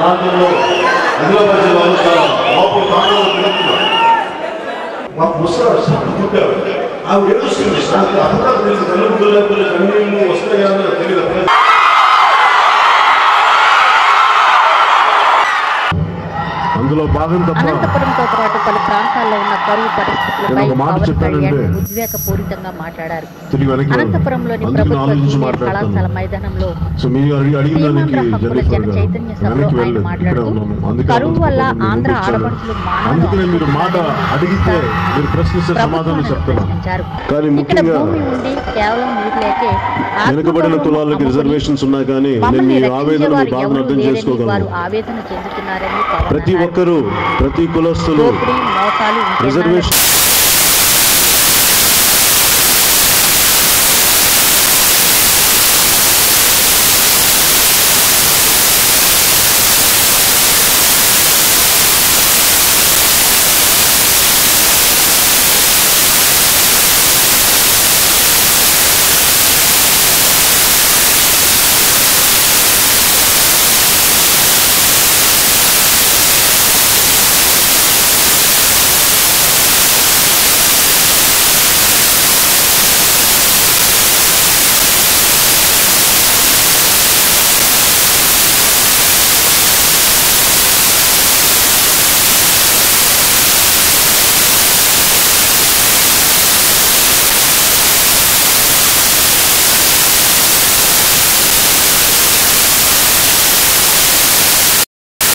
ప్రాంతంలో ఆదిలాబాద్ జిల్లాలో చాలా లోపల ప్రాంతంలో తిరుగుతున్నారు మాకు ముసలాడు సార్ పుట్టారు ఆవిడ ఏడుస్తుంది సార్ అంతా తెలిసి కళ్ళు లేకపోతే కన్నీళ్ళు వస్తాయా అని నాకు తెలియదు అందులో భాగం తప్ప అనంతపురంతో పాటు పలు ప్రాంతాల్లో ఉన్న కరువు పరిస్థితులపై నేను ఒక మాట పవన్ చెప్పానంటే కళ్యాణ్ ఉద్వేగపూరితంగా మాట్లాడారు తిరిగి వెనక్కి వెళ్ళను. అనంతపురంలోని అందుకని ప్రభుత్వ ఆలోచించి జూనియర్ మాట్లాడతాను కళాశాల మైదానంలో సో మీరు అడిగి అడిగిన దానికి సీమాంధ్ర హక్కుల జనరేటర్ జన గారు చైతన్య సభలో వెనక్కి ఆయన వెళ్ళలేదు ఇక్కడే మాట్లాడుతూ ఉన్నాను అందుకే కరువు వల్ల అడుగుతున్నాను. నేను ఆంధ్ర తెచ్చాను. ఆడపడుచులు మానవ అందుకనే మీరు మాట అడిగితే మీరు ప్రశ్నిస్తే సమాధానం ప్రభుత్వాన్ని చెప్తాను ప్రశ్నించారు కానీ ఇక్కడ ముఖ్యంగా భూమి ఉండి కేవలం నీరు లేకే వెనుకబడిన ఆత్మగౌరవం కులాలకి అమ్ముకుని రిజర్వేషన్స్ ఉన్నాయి కానీ నేను మమ్మల్ని మీ ఆవేదన మీ రక్షించేవారు బాధను ఎవరూ అర్థం లేరని వారు చేసుకోగలను ఆవేదన చెందుతున్నారని పవన్ ప్రతి అన్నారు. ఒక్కరూ ప్రతి కులస్తులు దోపిడీ మోసాలు ఇంకెన్నాళ్ళు రిజర్వేషన్